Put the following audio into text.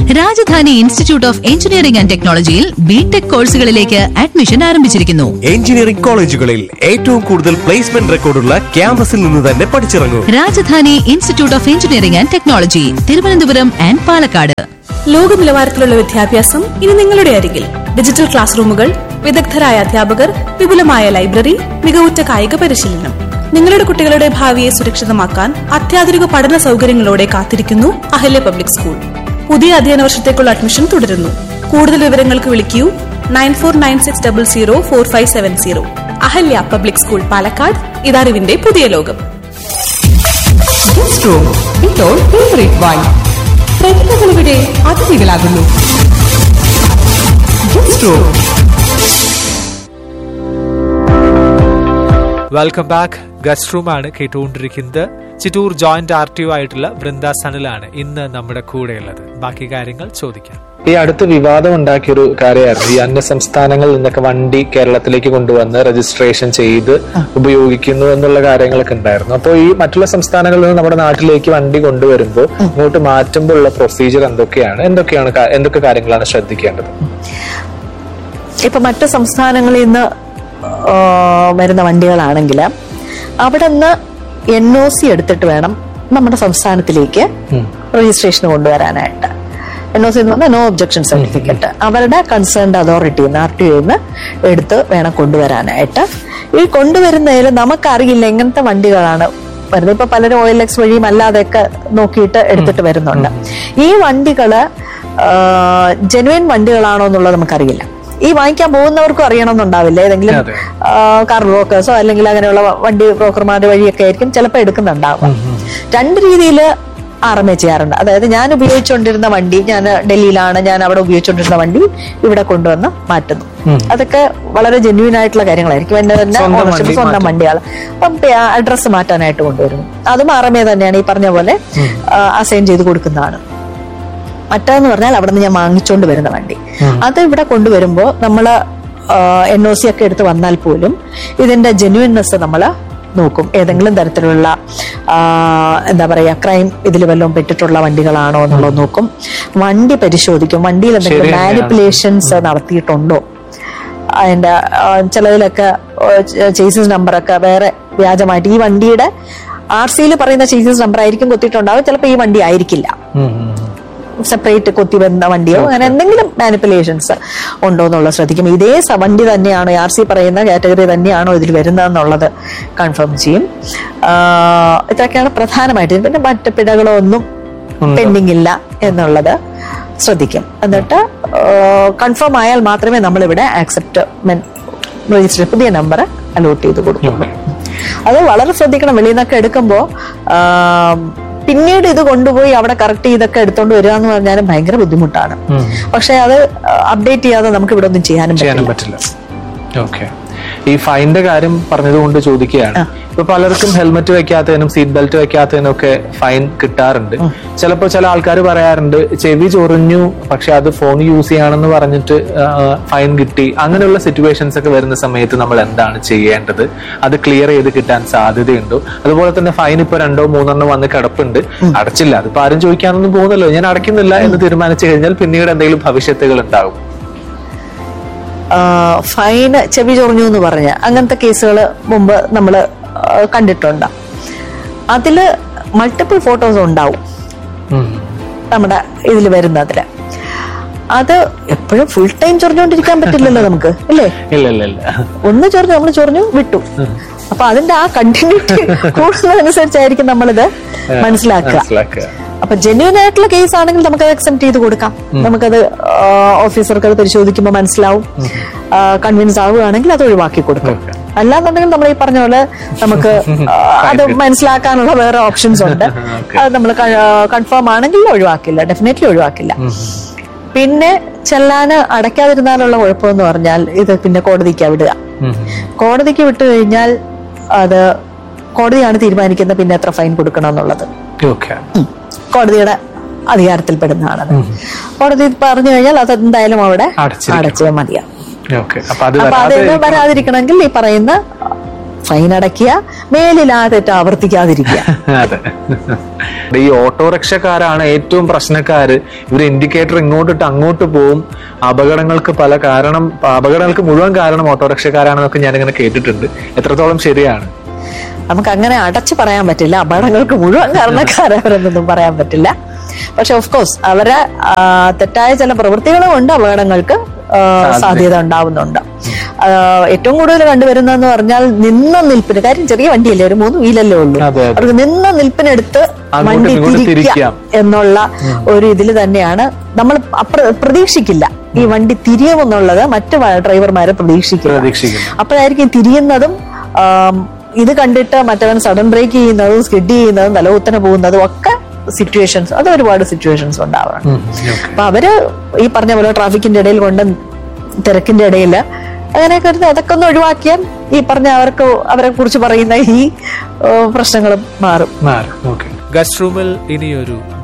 Rajdhani institute of engineering and ടെക്നോളജിയിൽ BTech കോഴ്സുകളിലേക്ക് admission ആരംഭിച്ചിരിക്കുന്നു എഞ്ചിനീയറിംഗ് കോളേജുകളിൽ ഏറ്റവും കൂടുതൽ പ്ലേസ്മെന്റ് റെക്കോർഡുള്ള ക്യാമ്പസിൽ നിന്ന് തന്നെ പഠിച്ചിറങ്ങൂ Rajadhani institute of engineering and technology Thiruvananthapuram and Palakkad ലോക നിലവാരത്തിലുള്ള വിദ്യാഭ്യാസം ഇനി നിങ്ങളുടെ അരികിൽ ഡിജിറ്റൽ ക്ലാസ് റൂമുകൾ വിദഗ്ധരായ അധ്യാപകർ വിപുലമായ ലൈബ്രറി മികവുറ്റ കായിക പരിശീലനം നിങ്ങളുടെ കുട്ടികളുടെ ഭാവിയെ സുരക്ഷിതമാക്കാൻ അത്യാധുനിക പഠന സൗകര്യങ്ങളോടെ കാത്തിരിക്കുന്നു അഹല്യ പബ്ലിക് സ്കൂൾ പുതിയ അധ്യയന വർഷത്തേക്കുള്ള അഡ്മിഷൻ തുടരുന്നു കൂടുതൽ വിവരങ്ങൾക്ക് വിളിക്കൂ nine four nine six double zero four five seven zero Ahalya public school Palakkad ഇതറിവിന്റെ പുതിയ ലോകം ഇപ്പോൾ ഫേവറേറ്റ് വൈൻ പ്രതിഭകളിവിടെ അതിഥികളാകുന്നു guest room welcome back guest room ആണ് കേട്ടുകൊണ്ടിരിക്കുന്നത് Chittur joint R T O ആയിട്ടുള്ള വൃന്ദ സനലാണ് ഇന്ന് നമ്മുടെ കൂടെയുള്ളത് ബാക്കി കാര്യങ്ങൾ ചോദിക്കാം ഈ അടുത്ത് വിവാദം ഉണ്ടാക്കിയൊരു കാര്യമായിരുന്നു ഈ അന്യ സംസ്ഥാനങ്ങളിൽ നിന്നൊക്കെ വണ്ടി കേരളത്തിലേക്ക് കൊണ്ടുവന്ന് രജിസ്ട്രേഷൻ ചെയ്ത് ഉപയോഗിക്കുന്നു എന്നുള്ള കാര്യങ്ങളൊക്കെ ഉണ്ടായിരുന്നു അപ്പോൾ ഈ മറ്റുള്ള സംസ്ഥാനങ്ങളിൽ നിന്ന് നമ്മുടെ നാട്ടിലേക്ക് വണ്ടി കൊണ്ടുവരുമ്പോൾ ഇങ്ങോട്ട് മാറ്റുമ്പോൾ ഉള്ള പ്രൊസീജിയർ എന്തൊക്കെയാണ് എന്തൊക്കെയാണ് കാ- എന്തൊക്കെ കാര്യങ്ങളാണ് ശ്രദ്ധിക്കേണ്ടത് ഇപ്പൊ മറ്റു സംസ്ഥാനങ്ങളിൽ നിന്ന് ആ, വരുന്ന വണ്ടികളാണെങ്കിൽ അവിടെ നിന്ന് എൻ ഒ സി എടുത്തിട്ട് വേണം നമ്മുടെ സംസ്ഥാനത്തിലേക്ക് രജിസ്ട്രേഷൻ കൊണ്ടുവരാനായിട്ട് എൻ ഒ സി എന്ന് പറഞ്ഞാൽ നോ ഒബ്ജക്ഷൻ സർട്ടിഫിക്കറ്റ് അവരുടെ കൺസേൺഡ് അതോറിറ്റിയിൽ നിന്ന് ആർ ടി നിന്ന് എടുത്ത് വേണം കൊണ്ടുവരാനായിട്ട് ഈ കൊണ്ടുവരുന്നതിൽ നമുക്കറിയില്ല എങ്ങനത്തെ വണ്ടികളാണ് വരുന്നത് ഇപ്പൊ പലരും ഓയിൽ എക്സ് വഴിയും അല്ലാതെയൊക്കെ നോക്കിയിട്ട് എടുത്തിട്ട് വരുന്നുണ്ട് ഈ വണ്ടികള് ജെനുവിൻ വണ്ടികളാണോ എന്നുള്ളത് നമുക്കറിയില്ല ഈ വാങ്ങിക്കാൻ പോകുന്നവർക്കും അറിയണമെന്നുണ്ടാവില്ല ഏതെങ്കിലും അതെ. കാർ ബ്രോക്കേഴ്സോ അല്ലെങ്കിൽ അങ്ങനെയുള്ള വണ്ടി ബ്രോക്കർമാരുടെ വഴിയൊക്കെ ആയിരിക്കും ചിലപ്പോൾ എടുക്കുന്നുണ്ടാവുക രണ്ട് രീതിയിൽ ആർ എം എ ചെയ്യാറുണ്ട് അതായത് ഞാൻ ഉപയോഗിച്ചുകൊണ്ടിരുന്ന വണ്ടി ഞാൻ ഡൽഹിയിലാണ് ഞാൻ അവിടെ ഉപയോഗിച്ചുകൊണ്ടിരുന്ന വണ്ടി ഇവിടെ കൊണ്ടുവന്ന് മാറ്റുന്നു അതൊക്കെ വളരെ ജെന്യൂൻ ആയിട്ടുള്ള കാര്യങ്ങളായിരിക്കും എന്റെ തന്നെ സ്വന്തം ownership, വണ്ടി സ്വന്തം വണ്ടികൾ അപ്പം അഡ്രസ്സ് മാറ്റാനായിട്ട് കൊണ്ടുവരുന്നു അതും ആർ എം എ തന്നെയാണ് ഈ പറഞ്ഞ പോലെ അസൈൻ ചെയ്ത് കൊടുക്കുന്നതാണ് മറ്റേന്ന് പറഞ്ഞാൽ അവിടെ നിന്ന് ഞാൻ വാങ്ങിച്ചുകൊണ്ട് വരുന്ന വണ്ടി അത് ഇവിടെ കൊണ്ടുവരുമ്പോൾ നമ്മൾ എൻ ഒ സി ഒക്കെ എടുത്ത് വന്നാൽ പോലും ഇതിന്റെ ജെന്യുൻനെസ് നമ്മൾ നോക്കും ഏതെങ്കിലും തരത്തിലുള്ള ആ, എന്താ പറയാ ക്രൈം ഇതിൽ വല്ലതും പെട്ടിട്ടുള്ള വണ്ടികളാണോ എന്നുള്ളത് നോക്കും വണ്ടി പരിശോധിക്കും വണ്ടിയിൽ എന്തെങ്കിലും ശരി തന്നെയാണ്. മാനിപ്പുലേഷൻസ് നടത്തിയിട്ടുണ്ടോ അതിന്റെ ആ, ചിലതിലൊക്കെ ചേസസ് നമ്പറൊക്കെ വേറെ വ്യാജമായിട്ട് ഈ വണ്ടിയുടെ ആർ സിയിൽ പറയുന്ന ചേസസ് നമ്പർ ആയിരിക്കും കൊത്തിയിട്ടുണ്ടാവും ചിലപ്പോൾ ഈ വണ്ടി ആയിരിക്കില്ല സെപ്പറേറ്റ് കൊത്തി വരുന്ന വണ്ടിയോ അങ്ങനെ എന്തെങ്കിലും മാനിപ്പുലേഷൻസ് ഉണ്ടോ എന്നുള്ളത് ശ്രദ്ധിക്കും ഇതേ സ- വണ്ടി തന്നെയാണോ ആർ സി പറയുന്ന കാറ്റഗറി തന്നെയാണോ ഇതിൽ വരുന്നതെന്നുള്ളത് കൺഫേം ചെയ്യും ആ, ഇതൊക്കെയാണ് പ്രധാനമായിട്ട് പിന്നെ മറ്റ് പിഴകളോ ഒന്നും പെൻഡിങ് ഇല്ല എന്നുള്ളത് ശ്രദ്ധിക്കും എന്നിട്ട് കൺഫേം ആയാൽ മാത്രമേ നമ്മളിവിടെ ആക്സെപ്റ്റ് രജിസ്റ്റർ പുതിയ നമ്പർ അലോട്ട് ചെയ്ത് കൊടുക്കുള്ളൂ അത് വളരെ ശ്രദ്ധിക്കണം വെളിയിൽ നിന്നൊക്കെ എടുക്കുമ്പോൾ പിന്നീട് ഇത് കൊണ്ടുപോയി അവിടെ കറക്റ്റ് ചെയ്തൊക്കെ എടുത്തോണ്ട് വരിക എന്ന് പറഞ്ഞാലും ഭയങ്കര ബുദ്ധിമുട്ടാണ് പക്ഷെ അത് അപ്ഡേറ്റ് ചെയ്യാതെ നമുക്ക് ഇവിടെ ഒന്നും ചെയ്യാനും ചെയ്യാനും പറ്റില്ല പറ്റില്ല ഓക്കെ ഈ ഫൈനിന്റെ കാര്യം പറഞ്ഞതുകൊണ്ട് ചോദിക്കുകയാണ് ഇപ്പൊ പലർക്കും ഹെൽമെറ്റ് വെക്കാത്തതിനും സീറ്റ് ബെൽറ്റ് വെക്കാത്തതിനും ഒക്കെ ഫൈൻ കിട്ടാറുണ്ട് ചിലപ്പോൾ ചില ആൾക്കാർ പറയാറുണ്ട് ചെവി ചൊറിഞ്ഞു പക്ഷെ അത് ഫോൺ യൂസ് ചെയ്യാണെന്ന് പറഞ്ഞിട്ട് ഫൈൻ കിട്ടി അങ്ങനെയുള്ള സിറ്റുവേഷൻസ് ഒക്കെ വരുന്ന സമയത്ത് നമ്മൾ എന്താണ് ചെയ്യേണ്ടത് അത് ക്ലിയർ ചെയ്ത് കിട്ടാൻ സാധ്യതയുണ്ടോ അതുപോലെ തന്നെ ഫൈൻ ഇപ്പൊ രണ്ടോ മൂന്നെണ്ണോ വന്ന് കിടപ്പുണ്ട് അടച്ചില്ല അതിപ്പോ ആരും ചോദിക്കാനൊന്നും പോകുന്നല്ലോ ഞാൻ അടയ്ക്കുന്നില്ല എന്ന് തീരുമാനിച്ചു കഴിഞ്ഞാൽ പിന്നീട് എന്തെങ്കിലും ഭവിഷ്യത്തുകൾ ഉണ്ടാവും ഫൈന് ചെവി ചൊറിഞ്ഞു എന്ന് പറഞ്ഞ അങ്ങനത്തെ കേസുകൾ മുമ്പ് നമ്മൾ കണ്ടിട്ടുണ്ട് അതില് മൾട്ടിപ്പിൾ ഫോട്ടോസ് ഉണ്ടാവും നമ്മുടെ ഇതിൽ വരുന്നതില് അത് എപ്പോഴും ഫുൾ ടൈം ചൊറിഞ്ഞുകൊണ്ടിരിക്കാൻ പറ്റില്ലല്ലോ നമുക്ക് അല്ലേ ഇല്ല ഇല്ല ഇല്ല ഒന്ന് ചൊറിഞ്ഞു നമ്മൾ ചൊറിഞ്ഞു വിട്ടു അപ്പൊ അതിന്റെ ആ കണ്ടിന്യൂറ്റി കൂടുന്നതനുസരിച്ചായിരിക്കും നമ്മളിത് മനസ്സിലാക്കുക മനസ്സിലാക്കുക അപ്പൊ ജെന്യൂൻ ആയിട്ടുള്ള കേസ് ആണെങ്കിൽ നമുക്കത് അക്സെപ്റ്റ് ചെയ്ത് കൊടുക്കാം നമുക്കത് ഓഫീസർക്ക് അത് പരിശോധിക്കുമ്പോൾ മനസ്സിലാവും കൺവിൻസ് ആവുകയാണെങ്കിൽ അത് ഒഴിവാക്കി കൊടുക്കും അല്ലാന്നുണ്ടെങ്കിൽ നമ്മൾ ഈ പറഞ്ഞ പോലെ നമുക്ക് ആ, അത് മനസ്സിലാക്കാനുള്ള വേറെ ഓപ്ഷൻസ് ഉണ്ട് അത് നമ്മൾ കൺഫേം ആണെങ്കിൽ ഒഴിവാക്കില്ല ഡെഫിനറ്റ്ലി ഒഴിവാക്കില്ല പിന്നെ ചെല്ലാന് അടയ്ക്കാതിരുന്നാലുള്ള കുഴപ്പമെന്ന് പറഞ്ഞാൽ ഇത് പിന്നെ കോടതിക്കാ വിടുക കോടതിക്ക് വിട്ടു കഴിഞ്ഞാൽ അത് കോടതിയാണ് തീരുമാനിക്കുന്നത് പിന്നെ എത്ര ഫൈൻ കൊടുക്കണം എന്നുള്ളത് ഓക്കെ കോടതിയുടെ അധികാരത്തിൽപ്പെടുന്നതാണത് കോടതി പറഞ്ഞു കഴിഞ്ഞാൽ അത് എന്തായാലും അവിടെ അടച്ചിരിക്കണം. അടച്ചേ മതിയാവും ഓക്കെ അപ്പൊ അത് അപ്പൊ അത് വരാതെ വരാതിരിക്കണമെങ്കിൽ ഈ പറയുന്ന ഫൈൻ അടയ്ക്കുക മേലിൽ ആ തെറ്റ് ആവർത്തിക്കാതിരിക്കുക അതെ ഈ ഓട്ടോറിക്ഷക്കാരാണ് ഏറ്റവും പ്രശ്നക്കാര് ഇവർ ഇൻഡിക്കേറ്റർ ഇങ്ങോട്ടിട്ട് അങ്ങോട്ട് പോവും അപകടങ്ങൾക്ക് പല കാരണം അപകടങ്ങൾക്ക് മുഴുവൻ കാരണം ഓട്ടോറിക്ഷക്കാരാണെന്നൊക്കെ ഞാനിങ്ങനെ കേട്ടിട്ടുണ്ട് എത്രത്തോളം ശരിയാണ് നമുക്ക് അങ്ങനെ അടച്ചു പറയാൻ പറ്റില്ല അപകടങ്ങൾക്ക് മുഴുവൻ കാരണക്കാരവരെന്നൊന്നും പറയാൻ പറ്റില്ല പക്ഷെ ഓഫ് കോഴ്സ് അവരെ ആ, തെറ്റായ ചില പ്രവൃത്തികൾ കൊണ്ട് അപകടങ്ങൾക്ക് ആ, സാധ്യത ഉണ്ടാവുന്നുണ്ട് ആ, ഏറ്റവും കൂടുതൽ കണ്ടുവരുന്നതെന്ന് പറഞ്ഞാൽ നിന്ന നിൽപ്പിന് കാര്യം ചെറിയ വണ്ടിയല്ലേ ഒരു മൂന്ന് വീലല്ലേ ഉള്ളൂ അതെ, അതെ. അവർക്ക് നിന്ന നിൽപ്പിനെടുത്ത് അങ്ങോട്ടും വണ്ടി ഇങ്ങോട്ടും തിരിക്കാം തിരിക്കാം. എന്നുള്ള ഒരു ഇതിൽ തന്നെയാണ് നമ്മൾ അപ്ര- പ്രതീക്ഷിക്കില്ല ഈ വണ്ടി തിരിയുമെന്നുള്ളത് മറ്റു ഡ്രൈവർമാരെ പ്രതീക്ഷിക്കില്ല പ്രതീക്ഷിക്കുന്നു അപ്പോഴായിരിക്കും തിരിയുന്നതും ആം, ഇത് കണ്ടിട്ട് മറ്റവൻ സഡൻ ബ്രേക്ക് ചെയ്യുന്നതും സ്കിഡ് ചെയ്യുന്നതും തലകുത്തനെ പോകുന്നതും ഒക്കെ സിറ്റുവേഷൻസ് അത് ഒരുപാട് സിറ്റുവേഷൻസ് ഉണ്ടാവണം അപ്പൊ അവര് ഈ പറഞ്ഞ പോലെ ട്രാഫിക്കിന്റെ ഇടയിൽ കൊണ്ട് തിരക്കിന്റെ ഇടയിൽ അങ്ങനെയൊക്കെ ഒരു അതൊക്കെ ഒന്ന് ഒഴിവാക്കിയാൽ ഈ പറഞ്ഞ അവർക്ക് അവരെ കുറിച്ച് പറയുന്ന ഈ പ്രശ്നങ്ങളും മാറും മാറും ഓക്കെ ഗസ്റ്റ് റൂമിൽ ഇനിയൊരു